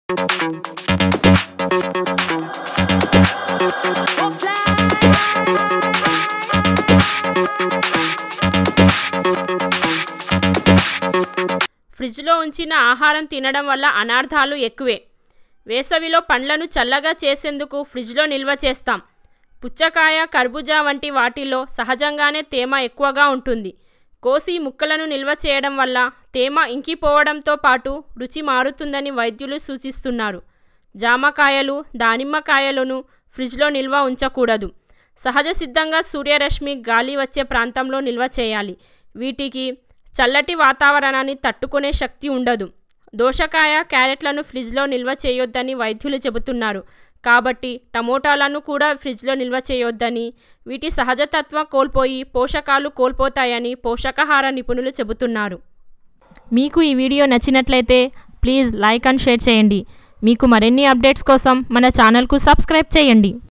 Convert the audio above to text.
ఫ్రిడ్జ్లో ఉంచిన ఆహారం తినడం వల్ల అనర్థాలు ఎక్కువే వేసవిలో పండ్లను చల్లగా చేసేందుకు ఫ్రిడ్జ్లో నిల్వ చేస్తాం పుచ్చకాయ కర్బూజా వంటి వాటిలో సహజంగానే తేమ ఎక్కువగా ఉంటుంది కోసి ముక్కలను నిల్వ చేయడం వల్ల తేమ ఇంకిపోవడంతో పాటు రుచి మారుతుందని వైద్యులు సూచిస్తున్నారు జామకాయలు దానిమ్మకాయలను ఫ్రిడ్జ్లో నిల్వ ఉంచకూడదు సహజ సిద్ధంగా సూర్యరశ్మి గాలి వచ్చే ప్రాంతంలో నిల్వ చేయాలి వీటికి చల్లటి వాతావరణాన్ని తట్టుకునే శక్తి ఉండదు దోసకాయ క్యారెట్లను ఫ్రిడ్జ్లో నిల్వ చేయొద్దని వైద్యులు చెబుతున్నారు కాబట్టి టమోటాలను కూడా ఫ్రిడ్జ్లో నిల్వ చేయొద్దని వీటి సహజతత్వం కోల్పోయి పోషకాలు కోల్పోతాయని పోషకాహార నిపుణులు చెబుతున్నారు మీకు ఈ వీడియో నచ్చినట్లయితే ప్లీజ్ లైక్ అండ్ షేర్ చేయండి మీకు మరిన్ని అప్డేట్స్ కోసం మన ఛానల్కు సబ్స్క్రైబ్ చేయండి